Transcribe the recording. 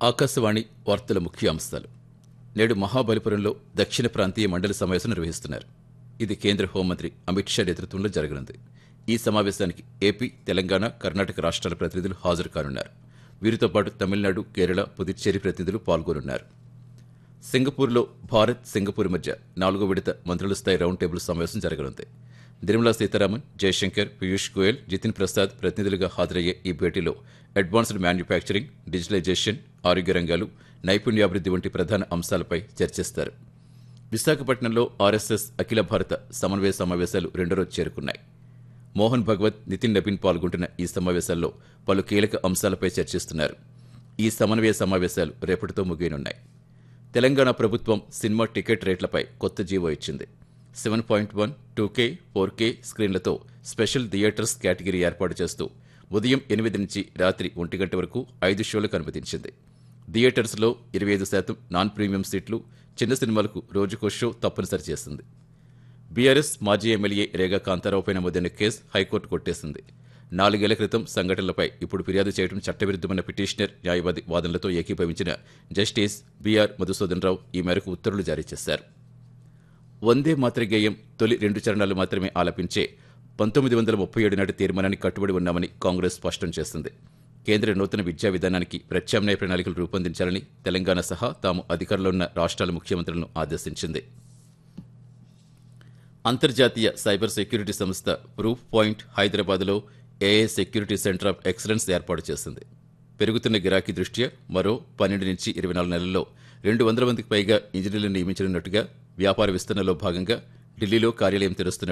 ఆకాశవాణి వార్తల ముఖ్యాంశాలు నేడు మహాబలిపురంలో దక్షిణ ప్రాంతీయ మండలి సమావేశం నిర్వహిస్తున్నారు ఇది కేంద్ర హోంమంత్రి అమిత్ షా నేతృత్వంలో జరగనుంది ఈ సమావేశానికి ఏపీ తెలంగాణ కర్ణాటక రాష్ట్రాల ప్రతినిధులు హాజరు కానున్నారు వీరితో పాటు తమిళనాడు కేరళ పుదుచ్చేరి ప్రతినిధులు పాల్గొనున్నారు సింగపూర్లో భారత్ సింగపూర్ మధ్య నాలుగో విడత మంత్రుల స్థాయి రౌండ్ టేబుల్ సమావేశం జరగనుంది నిర్మలా సీతారామన్ జయశంకర్ పీయూష్ గోయల్ జితిన్ ప్రసాద్ ప్రతినిధులుగా హాజరయ్యే ఈ భేటీలో అడ్వాన్స్డ్ మ్యానుఫ్యాక్చరింగ్ డిజిటలైజేషన్ ఆరోగ్య రంగాలు నైపుణ్యాభివృద్ధి వంటి ప్రధాన అంశాలపై చర్చిస్తారు విశాఖపట్నంలో ఆర్ఎస్ఎస్ అఖిల భారత సమన్వయ సమావేశాలు రెండో రోజు చేరుకున్నాయి మోహన్ భగవత్ నితిన్ నబీన్ పాల్గొంటున్న ఈ సమావేశాల్లో పలు కీలక అంశాలపై చర్చిస్తున్నారు ఈ సమన్వయ సమావేశాలు రేపటితో ముగియనున్నాయి తెలంగాణ ప్రభుత్వం సినిమా టికెట్ రేట్లపై కొత్త జీవో ఇచ్చింది seven point one two K four K స్క్రీన్లతో స్పెషల్ థియేటర్స్ కేటగిరీ ఏర్పాటు చేస్తూ ఉదయం ఎనిమిది నుంచి రాత్రి ఒంటి గంట వరకు ఐదు షోలకు అనుమతించింది థియేటర్స్లో ఇరవై ఐదు శాతం నాన్ ప్రీమియం సీట్లు చిన్న సినిమాలకు రోజుకో షో తప్పనిసరి చేసింది బీఆర్ఎస్ మాజీ ఎమ్మెల్యే రేగా కాంతారావుపై నమోదైన కేసు హైకోర్టు కొట్టేసింది నాలుగేళ్ల క్రితం సంఘటనలపై ఇప్పుడు ఫిర్యాదు చేయడం చట్టవిరుద్ధమైన పిటిషనర్ న్యాయవాది వాదనలతో ఏకీభవించిన జస్టిస్ బీఆర్ మధుసూదన్ రావు ఈ మేరకు ఉత్తర్వులు జారీ చేశారు వందే మాతర గేయం తొలి రెండు చరణాలు మాత్రమే ఆలపించే పంతొమ్మిది వందల ముప్పై ఏడు నాటి తీర్మానానికి కట్టుబడి ఉన్నామని కాంగ్రెస్ స్పష్టం చేసింది కేంద్ర నూతన విద్యా విధానానికి ప్రత్యామ్నాయ ప్రణాళికలు రూపొందించాలని తెలంగాణ సహా తాము అధికారంలో ఉన్న రాష్ట్రాల ముఖ్యమంత్రులను ఆదేశించింది అంతర్జాతీయ సైబర్ సెక్యూరిటీ సంస్థ ప్రూఫ్ పాయింట్ హైదరాబాద్లో AA security centre of excellence ఏర్పాటు చేసింది పెరుగుతున్న గిరాకీ దృష్ట్యా మరో పన్నెండు నుంచి ఇరవై నాలుగు నెలల్లో రెండు వందల మందికి పైగా ఇంజనీర్లను నియమించనున్నట్టుగా వ్యాపార విస్తరణలో భాగంగా ఢిల్లీలో కార్యాలయం తెరుస్తున్న